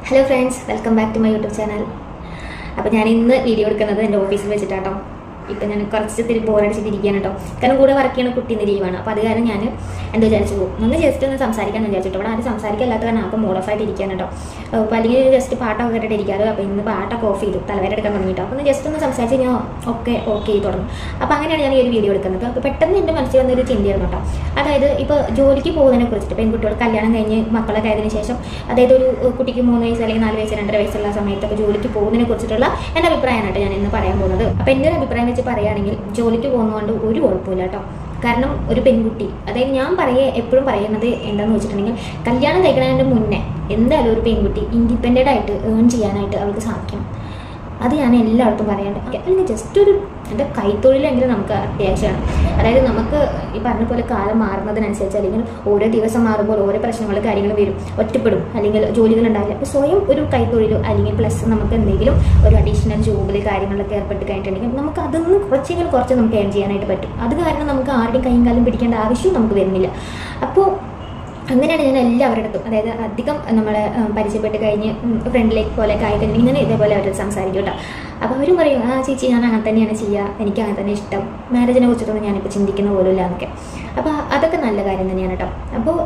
Hello friends welcome back to my YouTube channel അപ്പോൾ ഞാൻ ഇന്ന് വീഡിയോ എടുക്കുന്നത് എൻ്റെ ഓഫീസിൽ വെച്ചിട്ടാട്ടോ ഇപ്പം ഞാൻ കുറച്ച് തിരി ബോറടിച്ചിട്ടിരിക്കുകയാണ് കേട്ടോ കാരണം കൂടെ വർക്ക് ചെയ്യുന്ന കുട്ടി ഇന്ന് ലീവാണ് അപ്പോൾ അത് കാരണം ഞാൻ എന്താ വിചാരിച്ചു പോകും ഒന്ന് ജസ്റ്റ് ഒന്ന് സംസാരിക്കാമെന്ന് വിചാരിച്ചിട്ട് ഇവിടെ ആരും സംസാരിക്കാല്ലാത്ത കാരണം അപ്പം മൂഡ് ഓഫ് ആയിട്ട് ഇരിക്കുകയാണ് കേട്ടോ അപ്പോൾ അല്ലെങ്കിൽ ജസ്റ്റ് പാട്ടൊക്കെ കേട്ടിട്ട് ഇരിക്കാറ് അപ്പോൾ ഇന്ന് പാട്ടൊക്കെ ഓഫ് ചെയ്തു തലവേര എടുക്കാൻ തുടങ്ങിട്ടോ അപ്പോൾ ഒന്ന് ജസ്റ്റ് ഒന്ന് സംസാരിച്ച് ഞാൻ ഓക്കെ ഓക്കെ ചെയ്ത് തുടങ്ങും അപ്പോൾ അങ്ങനെയാണ് ഞാൻ ഈ ഒരു വീഡിയോ എടുക്കുന്നത് അപ്പോൾ പെട്ടെന്ന് എൻ്റെ മനസ്സിൽ വന്നൊരു ചിന്തയായിരുന്നു കേട്ടോ അതായത് ഇപ്പോൾ ജോലിക്ക് പോകുന്നതിനെ കുറിച്ചിട്ട് പെൺകുട്ടികൾ കല്യാണം കഴിഞ്ഞ് മക്കളൊക്കെ ആയതിനു ശേഷം അതായത് ഒരു കുട്ടിക്ക് മൂന്ന് വയസ്സ് അല്ലെങ്കിൽ നാല് വയസ്സ് രണ്ടര വയസ്സുള്ള സമയത്തൊക്കെ ജോലിക്ക് പോകുന്നതിനെ കുറിച്ചിട്ടുള്ള എൻ്റെ അഭിപ്രായമായിട്ട് ഞാൻ ഇന്ന് പറയാൻ പോകുന്നത് അപ്പോൾ എൻ്റെ ഒരു അഭിപ്രായം വെച്ച് പറയുകയാണെങ്കിൽ ജോലിക്ക് പോകുന്നതുകൊണ്ട് ഒരു കുഴപ്പമില്ല കേട്ടോ കാരണം ഒരു പെൺകുട്ടി അതായത് ഞാൻ പറയേ എപ്പോഴും പറയുന്നത് എന്താണെന്ന് വെച്ചിട്ടുണ്ടെങ്കിൽ കല്യാണം കഴിക്കുന്നതിൻ്റെ മുന്നേ എന്തായാലും ഒരു പെൺകുട്ടി ഇൻഡിപെൻഡൻ്റ് ആയിട്ട് ഏൺ ചെയ്യാനായിട്ട് അവൾക്ക് സാധിക്കണം അത് ഞാൻ എല്ലായിടത്തും പറയാണ്ട് അല്ലെങ്കിൽ ജസ്റ്റ് ഒരു എൻ്റെ കൈത്തൊഴിലെങ്കിലും നമുക്ക് അത്യാവശ്യമാണ് അതായത് നമുക്ക് ഈ പറഞ്ഞ പോലെ കാലം മാറുന്നതിനനുസരിച്ച് അല്ലെങ്കിൽ ഓരോ ദിവസം മാറുമ്പോൾ ഓരോ പ്രശ്നങ്ങൾ കാര്യങ്ങൾ വരും ഒറ്റപ്പെടും അല്ലെങ്കിൽ ജോലികൾ ഉണ്ടാവില്ല അപ്പോൾ സ്വയം ഒരു കൈത്തൊഴിലോ അല്ലെങ്കിൽ പ്ലസ് നമുക്ക് എന്തെങ്കിലും ഒരു അഡീഷണൽ ജോബിൽ കാര്യങ്ങളിലൊക്കെ ഏർപ്പെട്ട് കഴിഞ്ഞിട്ടുണ്ടെങ്കിൽ നമുക്ക് അതൊന്ന് കുറച്ചെങ്കിലും കുറച്ച് നമുക്ക് ഏൺ ചെയ്യാനായിട്ട് പറ്റും അത് കാരണം നമുക്ക് ആരുടെയും കൈയും കാലം പിടിക്കേണ്ട ആവശ്യവും നമുക്ക് വരുന്നില്ല അപ്പോൾ അങ്ങനെയാണ് ഞാൻ എല്ലാവരുടെ അടുത്തും അതായത് അധികം നമ്മളെ ഉം, പരിചയപ്പെട്ട് കഴിഞ്ഞ് ഫ്രണ്ടിലേക്ക് പോലെ ആയി കഴിഞ്ഞ് ഇങ്ങനെ ഇതേപോലെ അവരോട് സംസാരിക്കും കേട്ടോ അപ്പോൾ അവരും പറയും ആ ചേച്ചി ഞാൻ അങ്ങനെ തന്നെയാണ് ചെയ്യുക എനിക്ക് അങ്ങനെ തന്നെ ഇഷ്ടം മാരേജിനെ കുറിച്ചിട്ടൊന്നും ഞാനിപ്പോൾ ചിന്തിക്കുന്ന പോലും ഇല്ല എന്നൊക്കെ അപ്പോൾ അതൊക്കെ നല്ല കാര്യം തന്നെയാണ് കേട്ടോ അപ്പോൾ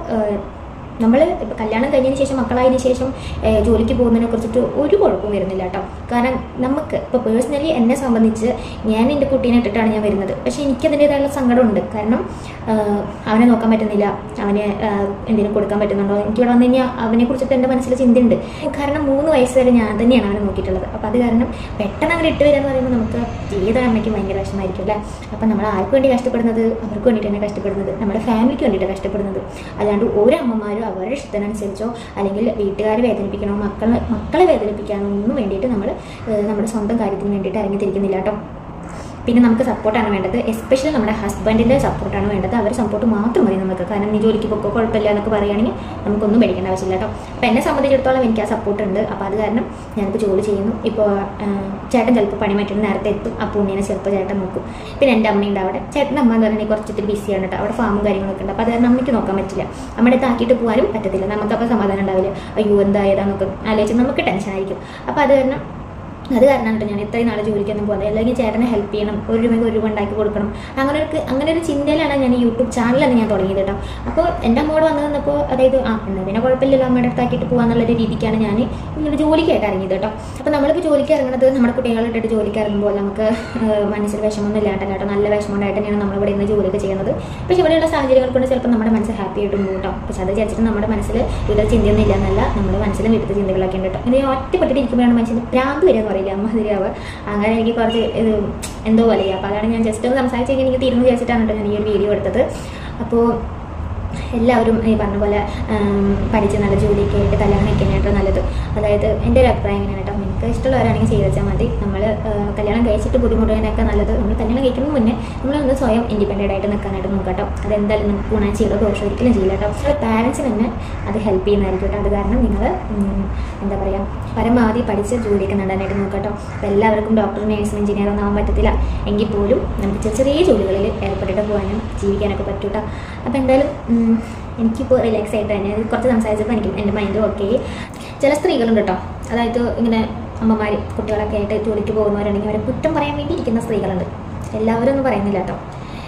നമ്മൾ ഇപ്പോൾ കല്യാണം കഴിഞ്ഞതിന് ശേഷം മക്കളായതിനു ശേഷം ഏഹ്, ജോലിക്ക് പോകുന്നതിനെ കുറിച്ചിട്ട് ഒരു കുഴപ്പവും വരുന്നില്ല കേട്ടോ കാരണം നമുക്ക് ഇപ്പോൾ പേഴ്സണലി എന്നെ സംബന്ധിച്ച് ഞാൻ എൻ്റെ കുട്ടീനെ ഇട്ടിട്ടാണ് ഞാൻ വരുന്നത് പക്ഷേ എനിക്കതിൻ്റെതായുള്ള സങ്കടമുണ്ട് കാരണം ആഹ്, അവനെ നോക്കാൻ പറ്റുന്നില്ല അവന് ആഹ്, എന്തെങ്കിലും കൊടുക്കാൻ പറ്റുന്നുണ്ടോ എനിക്ക് ഇവിടെ വന്നു കഴിഞ്ഞാൽ അവനെ കുറിച്ചിട്ട് എൻ്റെ മനസ്സിൽ ചിന്തയുണ്ട് കാരണം മൂന്ന് വയസ്സ് വരെ ഞാൻ തന്നെയാണ് അവനെ നോക്കിയിട്ടുള്ളത് അപ്പോൾ അത് കാരണം പെട്ടെന്ന് അങ്ങനെ ഇട്ട് വരിക എന്ന് പറയുമ്പോൾ നമുക്ക് ഏത് അമ്മയ്ക്കും ഭയങ്കര വിഷമമായിരിക്കും അല്ലേ അപ്പം നമ്മൾ ആർക്ക് വേണ്ടി കഷ്ടപ്പെടുന്നത് അവർക്ക് വേണ്ടിയിട്ട് തന്നെ കഷ്ടപ്പെടുന്നത് നമ്മുടെ ഫാമിലിക്ക് വേണ്ടിയിട്ട് കഷ്ടപ്പെടുന്നത് അല്ലാണ്ട് ഓരോ അമ്മമാരും അവരുടെ ഇഷ്ടത്തിനനുസരിച്ചോ അല്ലെങ്കിൽ വീട്ടുകാരെ വേദനിപ്പിക്കണോ മക്കളെ മക്കളെ വേദനിപ്പിക്കാനോ ഒന്നും വേണ്ടിയിട്ട് നമ്മൾ നമ്മുടെ സ്വന്തം കാര്യത്തിന് വേണ്ടിയിട്ട് ഇറങ്ങി തിരിക്കുന്നില്ല കേട്ടോ പിന്നെ നമുക്ക് സപ്പോർട്ടാണ് വേണ്ടത് എസ്പെഷ്യലി നമ്മുടെ ഹസ്ബൻഡിൻ്റെ സപ്പോർട്ടാണ് വേണ്ടത് അവർ സപ്പോർട്ട് മാത്രം മതി നമുക്ക് കാരണം നീ ജോലിക്ക് പൊക്കോ കുഴപ്പമില്ല എന്നൊക്കെ പറയുകയാണെങ്കിൽ നമുക്കൊന്നും പേടിക്കേണ്ട ആവശ്യമില്ല കേട്ടോ അപ്പോൾ എന്നെ സംബന്ധിച്ചിടത്തോളം എനിക്ക് ആ സപ്പോർട്ട് ഉണ്ട് അപ്പോൾ അത് കാരണം ഞാനിപ്പോൾ ജോലി ചെയ്യുന്നു ഇപ്പോൾ ചേട്ടൻ ചിലപ്പോൾ പണി മാറ്റുന്ന നേരത്തെ എത്തും അപ്പോൾ ഉണ്ണീനെ ചിലപ്പോൾ ചേട്ടൻ നോക്കും പിന്നെ എൻ്റെ അമ്മയുണ്ട് അവിടെ ചേട്ടൻ്റെ അമ്മ എന്ന് പറഞ്ഞാൽ കുറച്ചിട്ട് ബിസിയാണ് കേട്ടോ അവിടെ ഫാമും കാര്യങ്ങളൊക്കെ ഉണ്ട് അപ്പോൾ അത് കാരണം അമ്മയ്ക്ക് നോക്കാൻ പറ്റില്ല നമ്മുടെ താക്കിയിട്ട് പോകാനും പറ്റത്തില്ല നമുക്കപ്പോൾ സമാധാനം ഉണ്ടാവില്ല അയ്യോ എന്താ ഏതാന്നൊക്കെ ആലോചിച്ച് നമുക്ക് ടെൻഷൻ ആയിരിക്കും അപ്പോൾ അത് കാരണം അത് കാരണമാണ് കേട്ടോ ഞാൻ ഇത്രയും നാളെ ജോലിക്കൊന്നും പോകുന്നത് അല്ലെങ്കിൽ ചേട്ടനെ ഹെൽപ്പ് ചെയ്യണം ഒരു രൂപയ്ക്ക് ഒരു രൂപ ഉണ്ടാക്കി കൊടുക്കണം അങ്ങനെ ഒരു അങ്ങനെ ഒരു ചിന്തയിലാണ് ഞാൻ ഈ യൂട്യൂബ് ചാനലാണ് ഞാൻ തുടങ്ങിയത് കേട്ടോ അപ്പോൾ എൻ്റെ അമ്മയോട് വന്നു നിന്നപ്പോൾ അതായത് ആ എന്നാൽ പിന്നെ കുഴപ്പമില്ലല്ലോ അമ്മയുടെ അടുത്താക്കിയിട്ട് പോകാന്നുള്ളൊരു രീതിക്കാണ് ഞാൻ ഇങ്ങനെ ജോലിക്കായിട്ട് ഇറങ്ങിയത് കേട്ടോ അപ്പോൾ നമ്മൾക്ക് ജോലിക്ക് ഇറങ്ങുന്നത് നമ്മുടെ കുട്ടികളിട്ടിട്ട് ജോലിക്ക് ഇറങ്ങുമ്പോൾ നമുക്ക് ഏഹ്, മനസ്സിൽ വിഷമമൊന്നും ഇല്ലാണ്ടല്ല കേട്ടോ നല്ല വിഷമം ഉണ്ടായിട്ട് തന്നെയാണ് നമ്മളിവിടെ ഇന്ന് ജോലിയൊക്കെ ചെയ്യുന്നത് പക്ഷേ ഇവിടെയുള്ള സാഹചര്യങ്ങൾ കൊണ്ട് ചിലപ്പോൾ നമ്മുടെ മനസ്സ് ഹാപ്പി ആയിട്ട് പോകും കേട്ടോ പക്ഷേ അത് വിചാരിച്ചിട്ട് നമ്മുടെ മനസ്സിൽ വീട്ടിൽ ചിന്തയൊന്നും ഇല്ല എന്നല്ല നമ്മുടെ മനസ്സിലും വീട്ടിൽ ചിന്തകളൊക്കെ ഉണ്ട് കേട്ടോ ഇത് ഒറ്റപ്പെട്ടിട്ട് ഇരിക്കുമ്പോഴാണ് മനുഷ്യന് ഭ്രാന്ത് വരിക എന്ന് പറയില്ല അമ്മ ശരിയാവുക അങ്ങനെ എനിക്ക് കുറച്ച് ഇത് എന്തോ പോലെ അപ്പോൾ അതാണ് ഞാൻ ജസ്റ്റ് ഒന്ന് സംസാരിച്ചെങ്കിൽ എനിക്ക് തീരുന്നു വിചാരിച്ചിട്ടാണ് കേട്ടോ ഞാൻ ഈ ഒരു വീഡിയോ എടുത്തത് അപ്പോൾ എല്ലാവരും ഈ പറഞ്ഞ പോലെ ഉം, പഠിച്ച് നല്ല ജോലിയൊക്കെ ആയിട്ട് കല്യാണം കഴിക്കാനായിട്ട് നല്ലത് അതായത് എൻ്റെ ഒരു അഭിപ്രായം എങ്ങനെയാണ് കേട്ടോ നിങ്ങൾക്ക് ഇഷ്ടമുള്ളവരാണെങ്കിൽ ചെയ്ത് വെച്ചാൽ മതി നമ്മൾ കല്യാണം കഴിച്ചിട്ട് ബുദ്ധിമുട്ടുന്നതിനൊക്കെ നല്ലത് നമ്മൾ കല്യാണം കഴിക്കുന്നതിന് മുന്നേ നമ്മളൊന്ന് സ്വയം ഇൻഡിപെൻഡൻ്റ് ആയിട്ട് നിൽക്കാനായിട്ട് നോക്കാം കേട്ടോ അതെന്തായാലും നമുക്ക് ഗുണം ചെയ്തോ ദോഷം ഒരിക്കലും ചെയ്യില്ല കേട്ടോ പാരൻസിന് തന്നെ അത് ഹെൽപ്പ് ചെയ്യുന്നതായിരിക്കും കേട്ടോ അത് കാരണം നിങ്ങൾ എന്താ പറയുക പരമാവധി പഠിച്ച് ജോലിയൊക്കെ നേടാനായിട്ട് നോക്കാം കേട്ടോ അപ്പോൾ എല്ലാവർക്കും ഡോക്ടർ നേഴ്സും എഞ്ചിനീയർ ഒന്നും ആവാൻ പറ്റത്തില്ല എങ്കിൽ പോലും നമുക്ക് ചെറിയ ചെറിയ ജോലികളിൽ ഏർപ്പെട്ടിട്ട് പോകാനും ജീവിക്കാനൊക്കെ പറ്റും കേട്ടോ അപ്പോൾ എന്തായാലും ഉം, എനിക്കിപ്പോൾ റിലാക്സ് ആയിട്ട് തന്നെ ഇത് കുറച്ച് സംസാരിച്ചപ്പോൾ എനിക്ക് എൻ്റെ മൈൻഡ് ഓക്കെ ചില സ്ത്രീകളുണ്ട് കേട്ടോ അതായത് ഇങ്ങനെ അമ്മമാർ കുട്ടികളൊക്കെ ആയിട്ട് ജോലിക്ക് പോകുന്നവരുണ്ടെങ്കിൽ അവരെ കുറ്റം പറയാൻ വേണ്ടി ഇരിക്കുന്ന സ്ത്രീകളുണ്ട് എല്ലാവരും ഒന്നും പറയുന്നില്ല കേട്ടോ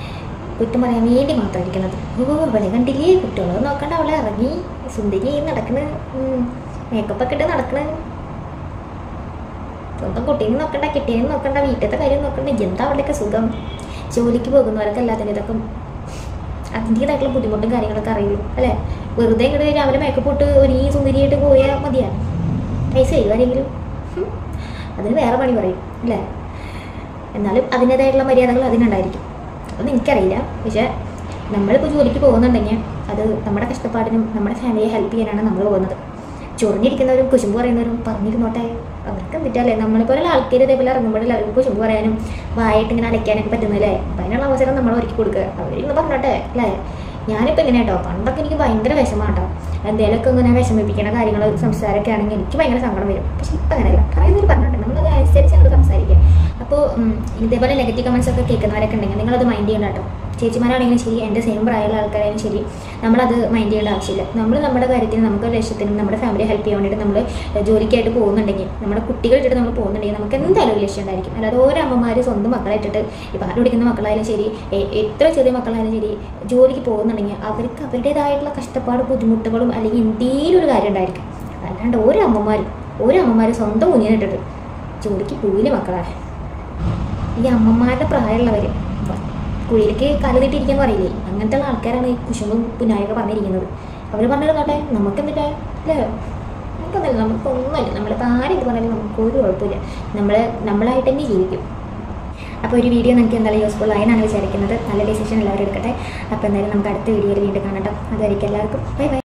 കുറ്റം പറയാൻ വേണ്ടി മാത്രം ഇരിക്കുന്നത് ഓ അവളെ കണ്ടില്ലേ കുട്ടികളെ നോക്കണ്ട അവളെ ഇറങ്ങി സുന്ദരി നടക്കണ മേക്കപ്പ് ഒക്കെ ഇട്ട് നടക്കണ സ്വന്തം കുട്ടീനെ നോക്കണ്ട കെട്ടിയെ നോക്കണ്ട വീട്ടിലത്തെ കാര്യം നോക്കണ്ട എന്താ അവളുടെയൊക്കെ സുഖം ജോലിക്ക് പോകുന്നവരൊക്കെ എല്ലാത്തിൻ്റെ ഇതൊക്കെ അതിൻ്റേതായിട്ടുള്ള ബുദ്ധിമുട്ടും കാര്യങ്ങളൊക്കെ അറിയുള്ളൂ അല്ലേ വെറുതെ ഇങ്ങോട്ട് രാവിലെ മേക്കപ്പ് ഇട്ട് ഒരു ഈ സുന്ദരിയായിട്ട് പോയാൽ മതിയാണ് പൈസ തരുമോ ആരെങ്കിലും ഹും. അതിന് വേറെ പണി പറയും അല്ലേ എന്നാലും അതിൻ്റേതായിട്ടുള്ള മര്യാദകൾ അതിനുണ്ടായിരിക്കും അതൊന്നും എനിക്കറിയില്ല പക്ഷേ നമ്മളിപ്പോൾ ജോലിക്ക് പോകുന്നുണ്ടെങ്കിൽ അത് നമ്മുടെ കഷ്ടപ്പാടിനും നമ്മുടെ ഫാമിലിയെ ഹെൽപ്പ് ചെയ്യാനാണ് നമ്മൾ പോകുന്നത് ചൊറിഞ്ഞിരിക്കുന്നവരും കുശുമ്പ് പറയുന്നവരും പറഞ്ഞിരുന്നോട്ടെ അവർക്ക് എന്തിട്ടല്ലേ നമ്മളെപ്പോലുള്ള ആൾക്കാർ ഇതേപോലെ ഇറങ്ങുമ്പോഴല്ലേ അവർക്ക് കുശുമ്പ് പറയാനും വായിട്ട് ഇങ്ങനെ അടയ്ക്കാനൊക്കെ പറ്റുന്നല്ലേ അപ്പം അതിനുള്ള അവസരം നമ്മൾ ഒരുക്കി കൊടുക്കുക അവരിന്ന് പറഞ്ഞോട്ടെ അല്ലേ ഞാനിപ്പോൾ ഇങ്ങനെ കേട്ടോ പണ്ടൊക്കെ എനിക്ക് ഭയങ്കര വിഷമമാണ് കേട്ടോ എന്തെങ്കിലുമൊക്കെ ഇങ്ങനെ വിഷമിപ്പിക്കണ കാര്യങ്ങൾ സംസാരമൊക്കെ ആണെങ്കിൽ എനിക്ക് ഭയങ്കര സങ്കടം വരും പക്ഷെ ഇപ്പം അങ്ങനെയല്ല പറയുന്നവർ പറഞ്ഞോട്ടെ നമ്മളത് അനുസരിച്ച് അങ്ങോട്ട് സംസാരിക്കുക അപ്പോൾ ഇതേപോലെ നെഗറ്റീവ് കമൻസ് ഒക്കെ കേൾക്കുന്നവരൊക്കെ ഉണ്ടെങ്കിൽ നിങ്ങളത് മൈൻഡ് ചെയ്യണം കേട്ടോ ചേച്ചിമാരാണെങ്കിലും ശരി എൻ്റെ സെയിം പ്രായമുള്ള ആൾക്കാരായാലും ശരി നമ്മളത് മൈൻഡ് ചെയ്യേണ്ട ആവശ്യമില്ല നമ്മൾ നമ്മുടെ കാര്യത്തിന് നമുക്ക് ഒരു ലക്ഷ്യത്തിനും നമ്മുടെ ഫാമിലിയെ ഹെൽപ്പ് ചെയ്യാൻ വേണ്ടിയിട്ട് നമ്മൾ ജോലിക്കായിട്ട് പോകുന്നുണ്ടെങ്കിൽ നമ്മുടെ കുട്ടികളിട്ടിട്ട് നമ്മൾ പോകുന്നുണ്ടെങ്കിൽ നമുക്ക് എന്തായാലും ഒരു ലക്ഷ്യം ഉണ്ടായിരിക്കും അല്ലാതെ ഓരോ അമ്മമാർ സ്വന്തം മക്കളെ ഇട്ടിട്ട് ഇപ്പോൾ ആട് പിടിക്കുന്ന മക്കളായാലും ശരി എ- എത്ര ചെറിയ മക്കളായാലും ശരി ജോലിക്ക് പോകുന്നുണ്ടെങ്കിൽ അവർക്ക് അവരുടേതായിട്ടുള്ള കഷ്ടപ്പാട് ബുദ്ധിമുട്ടുകളും അല്ലെങ്കിൽ എന്തെങ്കിലും ഒരു കാര്യം ഉണ്ടായിരിക്കും അല്ലാണ്ട് ഓരോ അമ്മമാരും ഓരോ അമ്മമാരും സ്വന്തം കുഞ്ഞിനിട്ടിട്ട് ജോലിക്ക് പോയില്ല മക്കളാണ് ഈ അമ്മമാരുടെ പ്രായമുള്ളവർ കുഴിയിലേക്ക് കാല് നീട്ടിയിരിക്കാൻ പറയില്ലേ അങ്ങനത്തെ ഉള്ള ആൾക്കാരാണ് ഈ കുശുമ്പും പുനായൊക്കെ പറഞ്ഞിരിക്കുന്നത് അവർ പറഞ്ഞത് നോട്ടെ നമുക്ക് എന്നിട്ട് അല്ലേ നമുക്കൊന്നല്ല നമുക്കൊന്നുമില്ല നമ്മളിപ്പോൾ ആരെന്ത് പറഞ്ഞാലും നമുക്ക് ഒരു കുഴപ്പമില്ല നമ്മൾ നമ്മളായിട്ട് തന്നെ ജീവിക്കും അപ്പോൾ ഒരു വീഡിയോ നിങ്ങൾക്ക് എന്തായാലും യൂസ്ഫുൾ ആയെന്നാണ് വിചാരിക്കുന്നത് നല്ല ഡിസിഷൻ എല്ലാവരും എടുക്കട്ടെ അപ്പോൾ എന്തായാലും നമുക്ക് അടുത്ത വീഡിയോയിൽ വീണ്ടും കാണാം കേട്ടോ അതുവരെയ്ക്കും എല്ലാവർക്കും ബൈ ബൈ